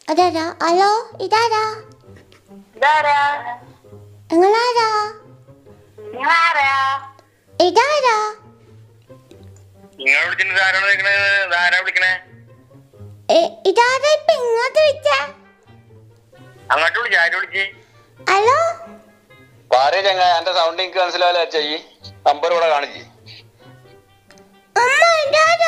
അതാരാ ഹലോ ഇതാരാ ഇതാരാ നിങ്ങളാരാ നിങ്ങളാരാ ഇതാരാ നിങ്ങൾ വിളിച്ചിട്ട് ആരാണ് വിളിക്കണേ ആരാ വിളിക്കണേ എ- ഇതാരാ ഇപ്പൊ ഇങ്ങോട്ട് വിളിച്ചേ അങ്ങോട്ട് വിളിച്ച് ആര് വിളിച്ച് ഹലോ ഭാര്യ ചങ്ങ എന്റെ സൗണ്ട് എനിക്ക് മനസ്സിലാവില്ല ചെയ്യ് നമ്പർ ഇവിടെ കാണിച്ച് അമ്മ ഇതാരാ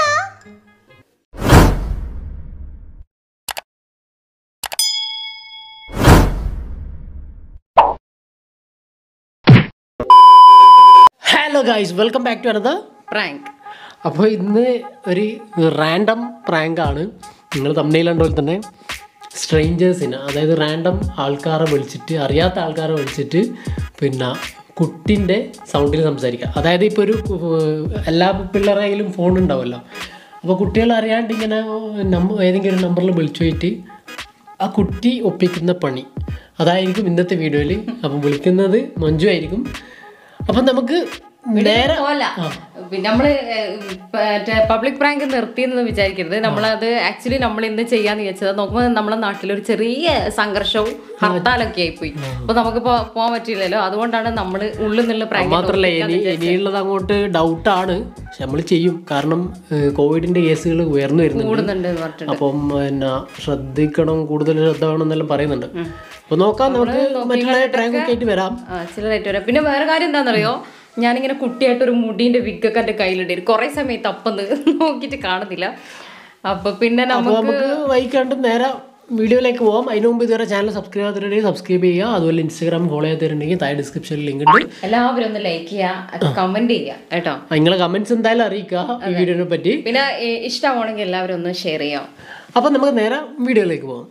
hello guys welcome back to another prank അപ്പോൾ ഇന്ന് ഒരു റാൻഡം പ്രാങ്കാണ് നിങ്ങൾ തമ്മിലുണ്ടോ തന്നെ സ്ട്രേഞ്ചേഴ്സിന് അതായത് റാൻഡം ആൾക്കാരെ വിളിച്ചിട്ട് അറിയാത്ത ആൾക്കാരെ വിളിച്ചിട്ട് പിന്നെ കുട്ടിൻ്റെ സൗണ്ടിൽ സംസാരിക്കുക അതായത് ഇപ്പോൾ ഒരു ഏർ, എല്ലാ പിള്ളേരെങ്കിലും ഫോൺ ഉണ്ടാവുമല്ലോ അപ്പോൾ കുട്ടികൾ അറിയാണ്ട് ഇങ്ങനെ നമ്പർ ഏതെങ്കിലും ഒരു നമ്പറിൽ വിളിച്ചു പോയിട്ട് ആ കുട്ടി ഒപ്പിക്കുന്ന പണി അതായിരിക്കും ഇന്നത്തെ വീഡിയോയിൽ അപ്പം വിളിക്കുന്നത് മഞ്ജു ആയിരിക്കും അപ്പം നമുക്ക് നേരെ പോലെ പിന്നെ നമ്മള് പബ്ലിക് പ്രാങ്ക് നിർത്തിയെന്ന് വിചാരിക്കരുത് നമ്മളത് ആക്ച്വലി നമ്മൾ ഇന്ന് ചെയ്യാന്ന് വിചാരിച്ചത് നോക്കുമ്പോൾ നമ്മുടെ നാട്ടിലൊരു ചെറിയ സംഘർഷവും ഹർത്താലൊക്കെ ആയിപ്പോയി അപ്പൊ നമുക്ക് പോ- പോകാൻ പറ്റില്ലല്ലോ അതുകൊണ്ടാണ് നമ്മൾ ഉള്ളിൽ നിന്നുള്ള പ്രാങ്ക് മാത്രല്ല ഇനി ഇനിയുള്ളത് അങ്ങോട്ട് ഡൗട്ടാണ് പക്ഷെ നമ്മൾ ചെയ്യും കാരണം ഏഹ്, കോവിഡിന്റെ കേസുകൾ ഉയർന്നു വരുന്നുണ്ട് കൂടുന്നുണ്ട് എന്ന് പറഞ്ഞിട്ടുണ്ട് അപ്പം പിന്നെ ശ്രദ്ധിക്കണം കൂടുതൽ ശ്രദ്ധ വേണം എന്നെല്ലാം പറയുന്നുണ്ട് അപ്പൊ നോക്കാം നമുക്ക് മറ്റുള്ള പ്രാങ്ക് ഒക്കെ ആയിട്ട് വരാം ആ ചിലരായിട്ട് വരാം പിന്നെ വേറെ കാര്യം എന്താണെന്നറിയോ ഞാനിങ്ങനെ കുട്ടിയായിട്ട് ഒരു മുടീന്റെ വിഗൊക്കെ എൻ്റെ കയ്യിലുണ്ട് കുറെ സമയത്ത് അപ്പം നോക്കിയിട്ട് കാണുന്നില്ല അപ്പൊ പിന്നെ അപ്പൊ നമുക്ക് നമുക്ക് വൈകാണ്ട് നേരെ വീഡിയോയിലേക്ക് പോകാം അതിന് മുമ്പ് ഇതുവരെ ചാനൽ സബ്സ്ക്രൈബ് ചെയ്തിട്ടുണ്ടെങ്കിൽ സബ്സ്ക്രൈബ് ചെയ്യുക അതുപോലെ ഇൻസ്റ്റാഗ്രാം ഫോളോ ചെയ്തിട്ടുണ്ടെങ്കിൽ താഴെ ഡിസ്ക്രിപ്ഷനിൽ ലിങ്ക് ഉണ്ട് എല്ലാവരും ഒന്ന് ലൈക്ക് ചെയ്യുക കമന്റ് ചെയ്യുക കേട്ടോ നിങ്ങളെ കമന്റ്സ് എന്തായാലും അറിയിക്കുക ഈ വീഡിയോനെ പറ്റി പിന്നെ ഏ, ഇഷ്ടമാണെങ്കിൽ എല്ലാവരും ഒന്ന് ഷെയർ ചെയ്യാം അപ്പോൾ നമുക്ക് നേരെ വീഡിയോയിലേക്ക് പോകാം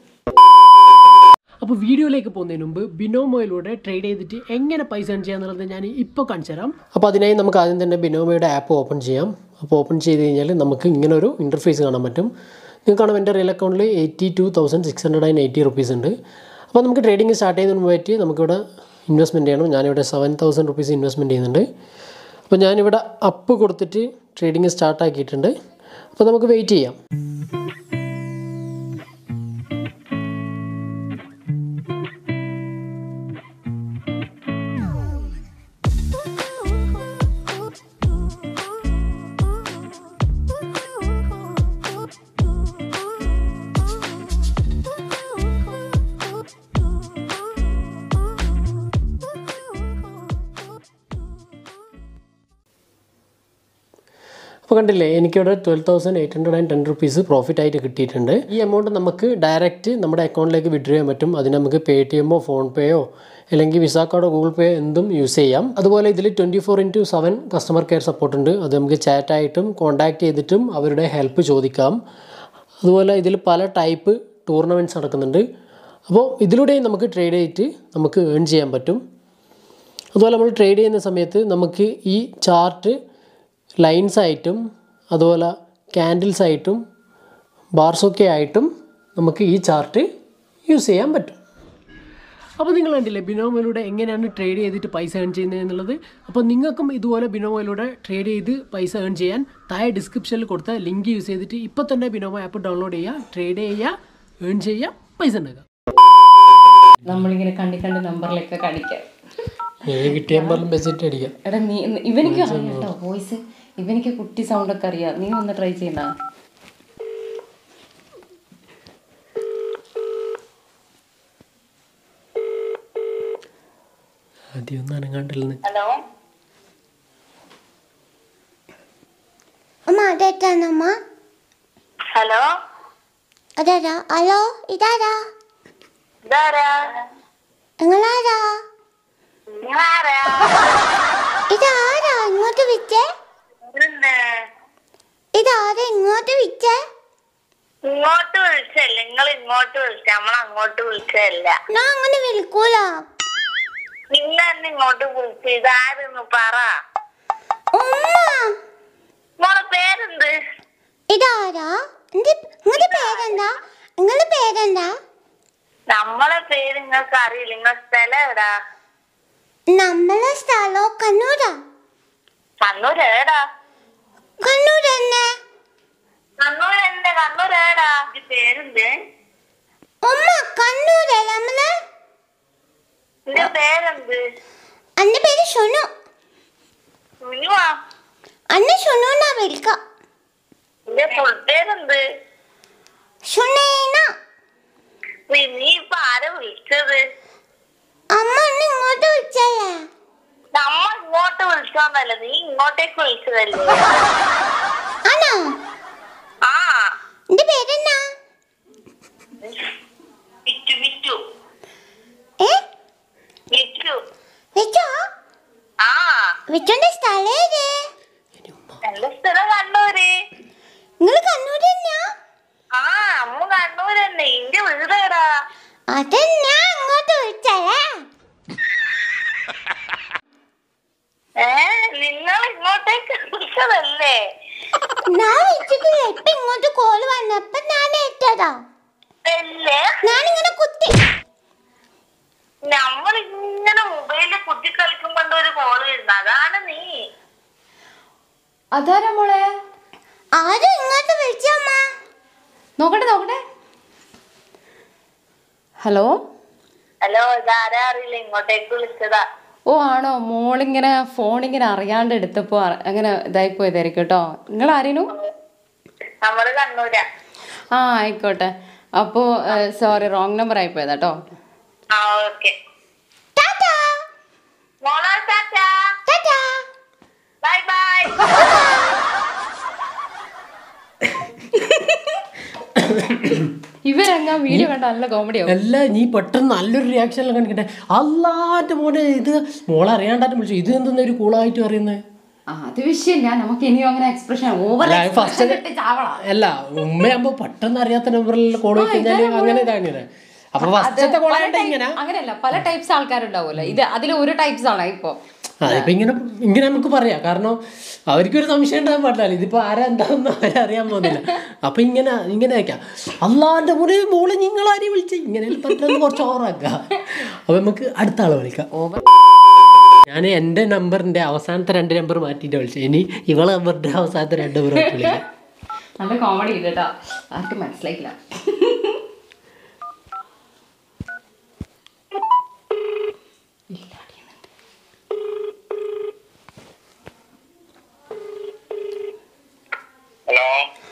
അപ്പോൾ വീഡിയോയിലേക്ക് പോകുന്നതിന് മുമ്പ് ബിനോമോയിലൂടെ ട്രേഡ് ചെയ്തിട്ട് എങ്ങനെ പൈസ ഏൺ ചെയ്യാന്നുള്ളത് ഞാൻ ഇപ്പോൾ കാണിച്ചു തരാം അപ്പോൾ അതിനായി നമുക്ക് ആദ്യം തന്നെ ബിനോമോയുടെ ആപ്പ് ഓപ്പൺ ചെയ്യാം അപ്പോൾ ഓപ്പൺ ചെയ്ത് കഴിഞ്ഞാൽ നമുക്ക് ഇങ്ങനെ ഒരു ഇൻ്റർഫേസ് കാണാൻ പറ്റും നിങ്ങൾക്ക് കാണാം എൻ്റെ റിയൽ അക്കൗണ്ടിൽ eighty two thousand six hundred and eighty rupees ഉണ്ട് അപ്പോൾ നമുക്ക് ട്രേഡിംഗ് സ്റ്റാർട്ട് ചെയ്യുന്നതിന് മുമ്പായിട്ട് നമുക്കിവിടെ ഇൻവെസ്റ്റ്മെൻറ്റ് ചെയ്യണം ഞാനിവിടെ സെവൻ തൗസൻഡ് റുപ്പീസ് ഇൻവെസ്റ്റ്മെൻറ്റ് ചെയ്യുന്നുണ്ട് അപ്പോൾ ഞാനിവിടെ അപ്പ് കൊടുത്തിട്ട് ട്രേഡിംഗ് സ്റ്റാർട്ട് ആക്കിയിട്ടുണ്ട് അപ്പോൾ നമുക്ക് വെയിറ്റ് ചെയ്യാം അപ്പോൾ കണ്ടില്ലേ എനിക്കിവിടെ twelve thousand eight hundred and ten rupees profit ആയിട്ട് കിട്ടിയിട്ടുണ്ട് ഈ എമൗണ്ട് നമുക്ക് ഡയറക്റ്റ് നമ്മുടെ അക്കൗണ്ടിലേക്ക് വിഡ്രോ ചെയ്യാൻ പറ്റും അതിന് നമുക്ക് പേ ടി എമ്മോ ഫോൺ പേയോ അല്ലെങ്കിൽ വിസ കാർഡോ ഗൂഗിൾ പേ എന്തും യൂസ് ചെയ്യാം അതുപോലെ ഇതിൽ twenty four into seven customer care support ഉണ്ട് അത് നമുക്ക് ചാറ്റായിട്ടും കോൺടാക്ട് ചെയ്തിട്ടും അവരുടെ ഹെൽപ്പ് ചോദിക്കാം അതുപോലെ ഇതിൽ പല ടൈപ്പ് ടൂർണമെൻറ്റ്സ് നടക്കുന്നുണ്ട് അപ്പോൾ ഇതിലൂടെയും നമുക്ക് ട്രേഡ് ചെയ്തിട്ട് നമുക്ക് ഏൺ ചെയ്യാൻ പറ്റും അതുപോലെ നമ്മൾ ട്രേഡ് ചെയ്യുന്ന സമയത്ത് നമുക്ക് ഈ ചാർട്ട് ലൈൻസ് ആയിട്ടും അതുപോലെ ക്യാൻഡിൽസ് ആയിട്ടും ബാർസൊക്കെ ആയിട്ടും നമുക്ക് ഈ ചാർട്ട് യൂസ് ചെയ്യാൻ പറ്റും അപ്പോൾ നിങ്ങൾ കണ്ടില്ലേ ബിനോമയിലൂടെ എങ്ങനെയാണ് ട്രേഡ് ചെയ്തിട്ട് പൈസ ഏൺ ചെയ്യുന്നത് എന്നുള്ളത് അപ്പോൾ നിങ്ങൾക്കും ഇതുപോലെ ബിനോമയിലൂടെ ട്രേഡ് ചെയ്ത് പൈസ ഏൺ ചെയ്യാൻ താഴെ ഡിസ്ക്രിപ്ഷനിൽ കൊടുത്ത ലിങ്ക് യൂസ് ചെയ്തിട്ട് ഇപ്പോൾ തന്നെ ബിനോമോ ആപ്പ് ഡൗൺലോഡ് ചെയ്യുക ട്രേഡ് ചെയ്യുക ഏൺ ചെയ്യുക പൈസ ഉണ്ടാക്കുക നമ്മളിങ്ങനെ കണ്ടി കണ്ട് നമ്പറിലൊക്കെ കടിക്കാം കിട്ടിയപ്പോൾ ബെസിറ്റ് അടിക്കുക എടാ നീ ഇവനിക്ക് അറിയാം കേട്ടോ വോയിസ് ഇവനിക്ക് കുട്ടി സൗണ്ട് ഒക്കെ അറിയാം നീ ഒന്ന് ട്രൈ ചെയ്യുന്ന ആദ്യം ഒന്നും അനങ്ങാണ്ടില്ലെന്ന് ഹലോ അമ്മ അതെത്താണമ്മ ഹലോ അതാരാ ഹലോ ഇതാരാ ഇതാരാ നിങ്ങളാരാ നിങ്ങളാരാ ഇതാരാ ഇങ്ങോട്ട് വിളിച്ചേ ഇതെന്ത്? ഇതാരാ ഇങ്ങോട്ട് വിളിച്ചേ ഇങ്ങോട്ട് വിളിച്ചല്ല നിങ്ങൾ ഇങ്ങോട്ട് വിളിച്ച നമ്മൾ അങ്ങോട്ട് വിളിച്ചല്ല ഞാൻ അങ്ങനെ വിളിക്കൂല നിങ്ങൾ എന്നെ ഇങ്ങോട്ട് വിളിച്ചു ഇതാരെന്ന് പറ ഉമ്മ മോളെ പേരെന്ത് ഇതാരാ എന്റെ നിങ്ങളുടെ പേരെന്താ നിങ്ങളുടെ പേരെന്താ നമ്മളെ പേര് നിങ്ങൾക്ക് അറിയില്ല നിങ്ങൾ സ്ഥലം എവിടാ നമ്മളെ സ്ഥലോ കണ്ണൂരാ കണ്ണൂർ ഏടാ കണ്ണൂർ തന്നെ കണ്ണൂർ എന്റെ കണ്ണൂർ ഏടാ ഈ പേരെന്ത് ഉമ്മ ഇങ്ങോട്ടേക്ക് വിളിച്ചതല്ലേ ആണോ ആ എന്റെ പേരെന്നാ വിറ്റു വിറ്റു ഏ വിറ്റു വെച്ചോ ആ വെച്ചോന്റെ സ്ഥലം ഏത് എന്റെ സ്ഥലം കണ്ണൂര് നിങ്ങൾ കണ്ണൂർ തന്നെയാ ആ അമ്മ കണ്ണൂര് തന്നെ ഇന്റെ വീട് എടാ അതെന്നാ അങ്ങോട്ട് വിളിച്ചല്ലേ ഏ നിങ്ങൾ ഇങ്ങോട്ടേക്ക് വിളിച്ചതല്ലേ ഞാൻ വിളിച്ചിട്ടില്ല ഇപ്പൊ ഇങ്ങോട്ട് കോള് വന്നപ്പോ ഞാൻ ഏറ്റതാ അല്ലേ ഞാനിങ്ങനെ കുത്തി നമ്മൾ ഇങ്ങനെ മൊബൈലിൽ കുത്തി കളിക്കുമ്പോണ്ട് ഒരു കോള് വരുന്നത് അതാണ് നീ അതാരാ മോളെ ആരും ഇങ്ങോട്ട് വിളിച്ചമ്മ നോക്കട്ടെ നോക്കട്ടെ ഹലോ ഹലോ ഇതാരാ അറിയില്ല ഇങ്ങോട്ടേക്ക് വിളിച്ചതാ ഓ ആണോ മോളിങ്ങനെ ഫോണിങ്ങനെ അറിയാണ്ട് എടുത്തപ്പോ അ- അങ്ങനെ ഇതായി പോയതായിരിക്കും കേട്ടോ നിങ്ങൾ ആരേനു നമ്മള് കണ്ണൂരാ ആ ആയിക്കോട്ടെ അപ്പോ സോറി റോങ് നമ്പർ ആയി പോയതാ കേട്ടോ ആ ഓക്കെ ടാറ്റാ മോളാ ടാറ്റാ ടാറ്റാ ബൈ ബൈ ഇവരങ്ങ വീഡിയോ കണ്ട നല്ല കോമഡി ആവും അല്ല നീ പെട്ടെന്ന് നല്ലൊരു റിയാക്ഷൻ എല്ലാം കാണിക്കട്ടെ അല്ലാന്റെ മോനെ ഇത് മോളെ അറിയാണ്ടായിട്ട് വിളിച്ചു ഇത് എന്തെന്നാ ഒരു കൂളായിട്ട് പറയുന്നത് ആ, അത് വിഷയമില്ല നമുക്ക് ഇനിയും അങ്ങനെ എക്സ്പ്രഷൻ ഓവർ അല്ല, first ചാവള അല്ല ഉമ്മയാകുമ്പോ പെട്ടെന്ന് അറിയാത്ത നമ്പറിൽ കോൾ വെച്ചാൽ അങ്ങനെ ഇതാണ് അപ്പൊ ഫസ്റ്റത്തെ കോളായിട്ട് ഇങ്ങനെ അങ്ങനെയല്ല പല ടൈപ്സ് ആൾക്കാരുണ്ടാവുമല്ലോ ഇത് അതിൽ ഒരു ടൈപ്സ് ആണ് ഇപ്പൊ അതിപ്പോ ഇങ്ങനെ ഇങ്ങനെ നമുക്ക് പറയാം കാരണം അവർക്കൊരു സംശയം ഉണ്ടാകാൻ പാടില്ല ഇതിപ്പോ ആരാ എന്താണെന്ന് അവരറിയാൻ പോകുന്നില്ല അപ്പൊ ഇങ്ങനെ ഇങ്ങനെ വെക്കാം അല്ലാന്റെ മോനെ മോളെ നിങ്ങൾ ആരെയും വിളിച്ച ഇങ്ങനെ പറ്റുന്ന കുറച്ച് ഓവറാക്കുക അപ്പൊ നമുക്ക് അടുത്ത ആളെ വിളിക്കാം ഞാൻ എൻ്റെ നമ്പറിന്റെ അവസാനത്തെ രണ്ട് നമ്പർ മാറ്റിയിട്ട് വിളിച്ചു ഇനി ഇവളെ നമ്പറിന്റെ അവസാനത്തെ രണ്ട് നമ്പർ മാറ്റി വിളിക്കാം നല്ല കോമഡി ഉണ്ട് കേട്ടോ ആർക്കും മനസ്സിലായില്ല ഹലോ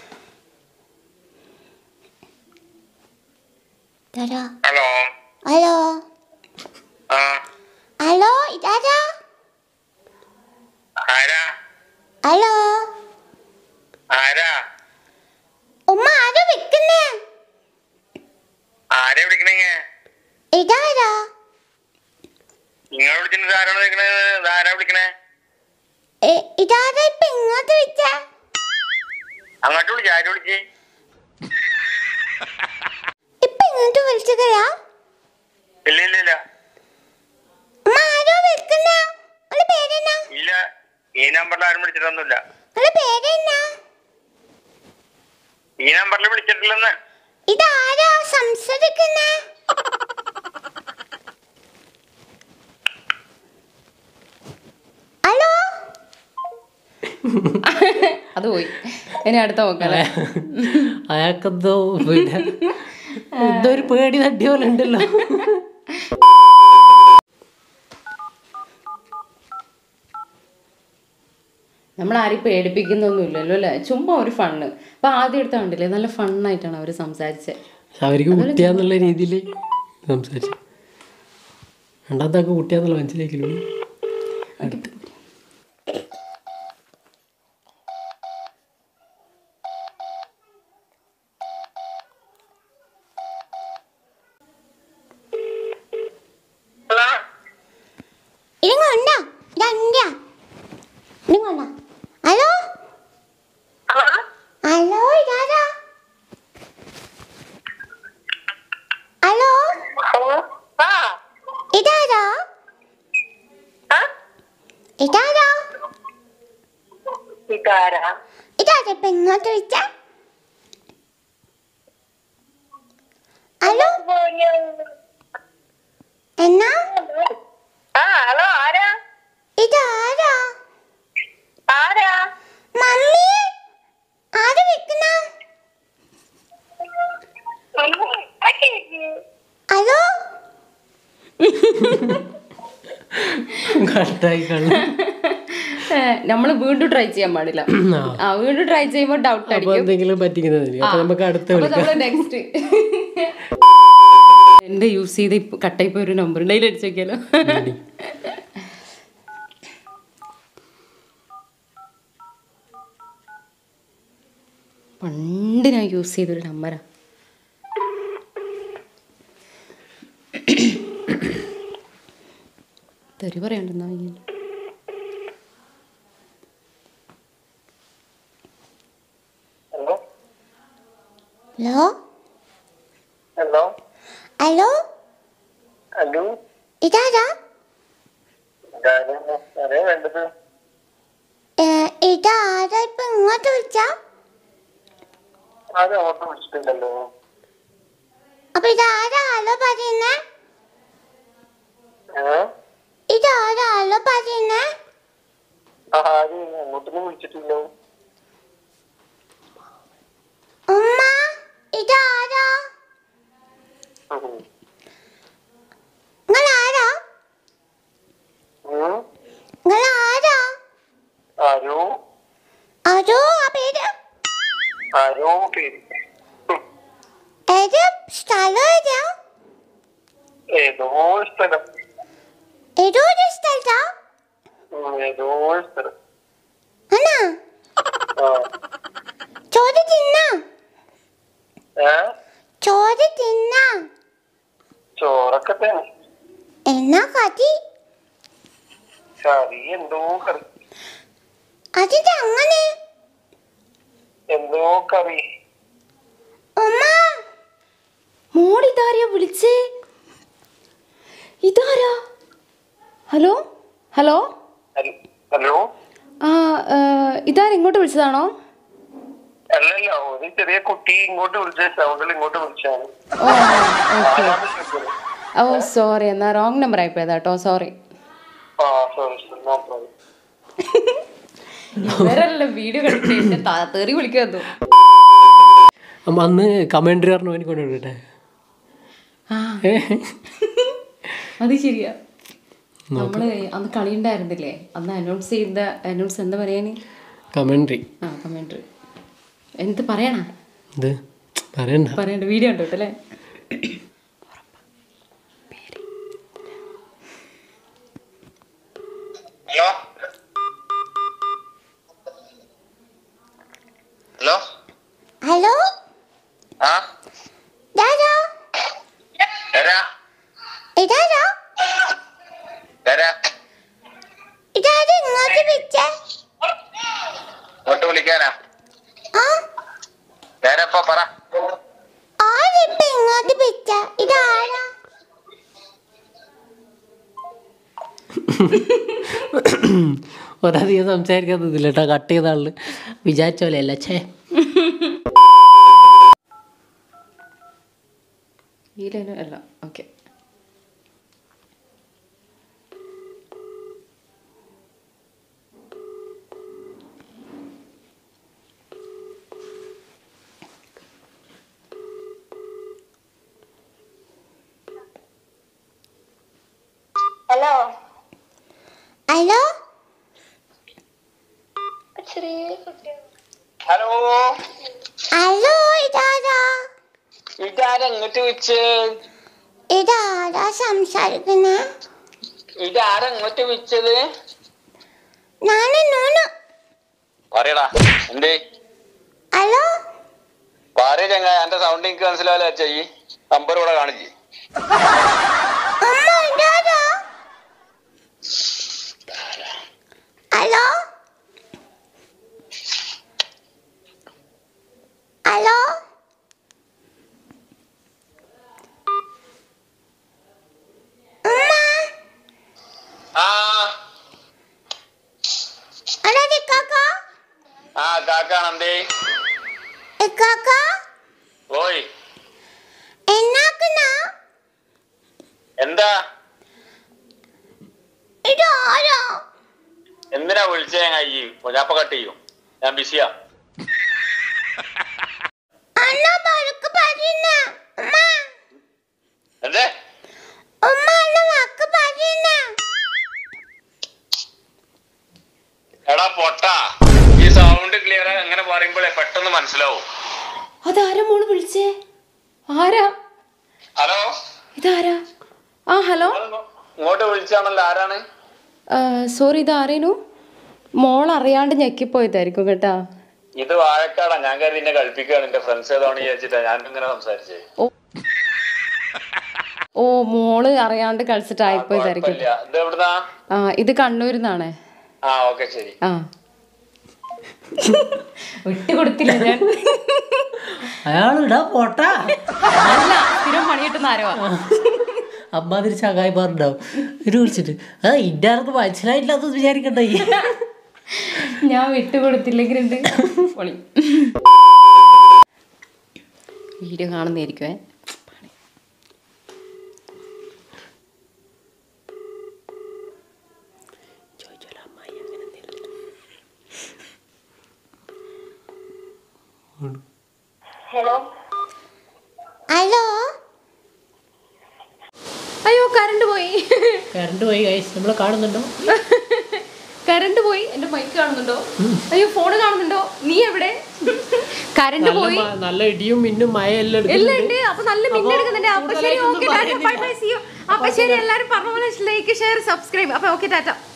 ടാറ്റാ ഹലോ ഹലോ ആ ഹലോ ഇതാരാ ആരാ ഹലോ ആരാ ഉമ്മ ആരാ വെക്കുന്നേ ആരെ വിളിക്കണേ ഇതാരാ നിങ്ങൾ വിളിക്കുന്നത് ആരാണ് വിളിക്കണേ ആരാ വിളിക്കണേ ഇ- ഇതാരാ ഇപ്പൊ ഇങ്ങോട്ട് വിളിച്ചേ അങ്ങോട്ട് വിളിച്ച ആര് വിളിച്ച് ഇപ്പൊ ഇങ്ങോട്ട് വിളിച്ചതരാ ഇല്ല ഇല്ല ഇല്ല ഉമ്മ ആരോ വെക്കുന്നേ അവളുടെ പേരെന്നാ ഇല്ല ഈ നമ്പറിൽ ആരും വിളിച്ചിട്ടൊന്നുമില്ല അവളുടെ പേരെന്നാ ഈ നമ്പറിൽ വിളിച്ചിട്ടില്ലെന്ന് ഇതാരാ സംസാരിക്കുന്നേ ഹലോ അത് പോയി ഇനി അടുത്ത നോക്കല്ലേ അയാൾക്കെന്തോ പിന്നെ എന്തോ ഒരു പേടി തട്ടിയ പോലെ ഉണ്ടല്ലോ നമ്മൾ ആരും പേടിപ്പിക്കുന്നൊന്നും ഇല്ലല്ലോ അല്ലേ ചുമ്മാ ഒരു ഫണ്ണ് അപ്പൊ ആദ്യം എടുത്ത കണ്ടില്ലേ നല്ല ഫണ്ണായിട്ടാണ് അവർ സംസാരിച്ചത് അവർക്ക് കുട്ടിയാന്നുള്ള രീതിയിൽ സംസാരിച്ചു രണ്ടാമത്തെ കുട്ടിയാന്നുള്ള മനസ്സിലാക്കില്ലോ ഹലോ ഇങ്ങോണ്ടാ ഇതാ ഇങ്ങോണ്ടാ ഹലോ ഹലോ ഹലോ ഇതാരാ ഹലോ ഹലോ ആ ഇതാരാ ആ? ഇതാരാ ഇതാരാ ഇതാരാ ഇപ്പൊ ഇങ്ങോട്ട് വിളിച്ച ഹലോ എന്നാ ആ ഹലോ ആരാ ഇതാരാ ആരാ മമ്മി ആര് വെക്കുന്ന ഹലോ കട്ടായി കള്ളു നമ്മൾ വീണ്ടും ട്രൈ ചെയ്യാൻ പാടില്ല ആ. ആ വീണ്ടും ട്രൈ ചെയ്യുമ്പോൾ ഡൗട്ട് അപ്പൊ അടിക്കും എന്തെങ്കിലും പറ്റിക്കുന്നതായിരിക്കും അപ്പൊ നമുക്ക് അടുത്ത അപ്പൊ വിളിക്കാം നമ്മള് നെക്സ്റ്റ് എന്റെ യൂസ് ചെയ്ത് ഇപ്പൊ കട്ടായി പോയ ഒരു നമ്പർ ഉണ്ട് അതിൽ അടിച്ചു നോക്കിയാലോ പണ്ട് ഞാൻ യൂസ് ചെയ്തൊരു നമ്പരാ തെറി പറയണ്ടെന്നാ ഇങ്ങനെ hello hello hello hello hello ഇതാരാ ആരേ വേണ്ടത് ഏ, ഇതാരാ ഇപ്പൊ ഇങ്ങോട്ട് വിളിച്ചാ ആരും അങ്ങോട്ട് വിളിച്ചിട്ടില്ലല്ലോ അപ്പൊ ഇതാരാ ഹലോ പറയുന്നേ ഏ ഇതാരാ ഹലോ പറയുന്നേ ആരും അങ്ങോട്ടൊന്നും വിളിച്ചിട്ടില്ലോ ഉമ്മ ഇതാരാ ഉം. നിങ്ങൾ ആരാ ഉം. നിങ്ങൾ ആരാ ആരോ അതോ ആ പേര് ആരോ പേര് ഉം. ഏത് സ്ഥലം ഏതാ ഏതോ സ്ഥലം ഏതോ ഒരു സ്ഥലത്താ ഉം, ഏതോ സ്ഥലം ആണാ ആ ചോറ് തിന്നാ ഏ ചോറ് തിന്നാ ചോറൊക്കെ തന്നെ എന്നാ കതി കറി എന്തോ കറി അതിന്റെ അങ്ങനെ എന്തോ കറി ഉമ്മ മോൾ ഇതാരെയാ വിളിച്ചേ ഇതാരാ ഹലോ ഹലോ ഹൽ- ഹലോ ആ ഏ, ഇതാരാ ഇങ്ങോട്ട് വിളിച്ചതാണോ അല്ലല്ല ഒരു ചെറിയ കുട്ടി ഇങ്ങോട്ട് വിളിച്ച സൗണ്ടിൽ ഇങ്ങോട്ട് വിളിച്ചാണ് ഓ ഓക്കെ ആരാണ് ചോദിച്ചത്? ഓ സോറി എന്നാ റോങ് നമ്പർ ആയിപ്പോയതാ കേട്ടോ സോറി ആ സോറി നോ പ്രോബ്ലം ഇവരല്ല വീഡിയോ കണ്ടിട്ട് തെറി വിളിക്കുമോ അമ്മ അന്ന് കമൻട്രി പറഞ്ഞു എനിക്ക് കൊണ്ടുവിട്ടെ ആ അത് ശരിയാ നമ്മള് അന്ന് കളി ഉണ്ടായിരുന്നില്ലേ അന്ന് അനൗൺസ് ചെയ്ത അനൗൺസ് എന്താ പറയാന് കമൻട്രി ആ കമൻട്രി എന്ത് പറയണ ഇത് പറയണ്ട പറയണ്ട വീഡിയോ ഉണ്ടോ അല്ലേ ഹലോ ഹലോ ഹലോ ആ ഇതാരാ തരാ ഇതാരാ തരാ ഇതാരാ ഇങ്ങോട്ട് വിളിച്ചേ ഇങ്ങോട്ട് വിളിക്കാനാ ആ തരാപ്പ പറ ആരിപ്പൊ ഇങ്ങോട്ട് വിളിച്ചേ ഇതാരാ ഒരധികം സംസാരിക്കാത്തതില്ല കേട്ടോ കട്ട് ചെയ്ത ആള് വിചാരിച്ച പോലെ അല്ല ഛേ ഈ ലൈന് അല്ല okay hello hello hello hello ഇതാരാ ഇതാരാ ഇങ്ങോട്ട് വിളിച്ച് ഇതാരാ സംസാരിക്കുന്നേ ഇതാരാ ഇങ്ങോട്ട് വിളിച്ചത് നാന് നൂനു പറയടാ എന്തേ ഹലോ പറയ ചങ്ങ എന്റെ സൗണ്ട് എനിക്ക് മനസ്സിലാവില്ല ചെയ്യ് നമ്പർ ഇവിടെ കാണിച്ച് അമ്മ ഇതാരാ ഹലോ ഹലോ ഉമ്മ ആ അതാ ഇക്കാക്ക ആ കാക്കാണ് എന്തേ ഇക്കാക്ക ഓയ് എന്നാക്കുന്ന എന്താ ഇതാരാ എന്തിനാ വിളിച്ചേ ചങ്ങായി ഞാപ്പ കട്ട് ചെയ്യും ഞാൻ ബിസിയാ അണ്ണ വഴക്ക് പറയുന്ന ഉമ്മ എന്തേ ഉമ്മ അണ്ണ വാക്ക് പറയുന്ന എടാ പൊട്ടാ ഈ സൗണ്ട് ക്ലിയർ എങ്ങനെ പറയുമ്പോഴേ പെട്ടെന്ന് മനസ്സിലാവും അതാരാ മോള് വിളിച്ചേ ആരാ ഹലോ ഇതാരാ ആ ഹലോ ഇങ്ങോട്ട് വിളിച്ചാണല്ലോ ആരാണ് സോറി ഇത് ആരേനു മോൾ അറിയാണ്ട് ഞെക്കിപ്പോയതായിരിക്കും കേട്ടാ ഇത് വാഴക്കാടാ ഞാൻ കരുതി എന്നെ കളിപ്പിക്കുകയാണ് എന്റെ ഫ്രണ്ട്സ് ഏതാണ് വിചാരിച്ചിട്ടാ ഞാൻ ഇങ്ങനെ സംസാരിച്ചേ ഓ മോള് അറിയാണ്ട് കളിച്ചിട്ടായിപ്പോയതായിരിക്കും കുഴപ്പമില്ല ഇത് എവിടുന്നാ ആ ഇത് കണ്ണൂരിൽ നിന്നാണ് ആ ഓക്കെ ശരി ആ വിട്ടു കൊടുത്തില്ല ഞാൻ അയാളിടാ പോട്ടാ അല്ല സ്ഥിരം പണി കിട്ടുന്ന ആരോ അമ്മാതിരി ചകായിമാരുണ്ടാവും ഇത് വിളിച്ചിട്ട് ആ ഇന്നാർക്ക് മനസ്സിലായില്ലാന്ന് വിചാരിക്കണ്ട ഈ. ഞാൻ വിട്ടു കൊടുത്തില്ലെങ്കിലുണ്ട് പൊളി വീഡിയോ കാണുന്നതായിരിക്കുവേ ഹലോ ഹലോ അയ്യോ കറണ്ട് പോയി കറണ്ട് പോയി guys. നമ്മളെ കാണുന്നുണ്ടോ കറണ്ട് പോയി എന്റെ മൈക്ക് കാണുന്നുണ്ടോ അയ്യോ ഫോണ് കാണുന്നുണ്ടോ നീ എവിടെ കറണ്ട് നല്ല പോയി മ- നല്ല ഇടിയും മിന്നും മഴയെല്ലാം എല്ലാം എടുക്കുന്നുണ്ട് ഉണ്ട് അപ്പൊ നല്ല മിന്നെടുക്കുന്നുണ്ട് അപ്പൊ ശരി കൂടുതലായിട്ടൊന്നും okay bye bye see you അപ്പൊ ശരി എല്ലാരും പറഞ്ഞ പോലെ ലൈക്ക് ഷെയർ സബ്സ്ക്രൈബ് അപ്പൊ ഓക്കെ ടാറ്റ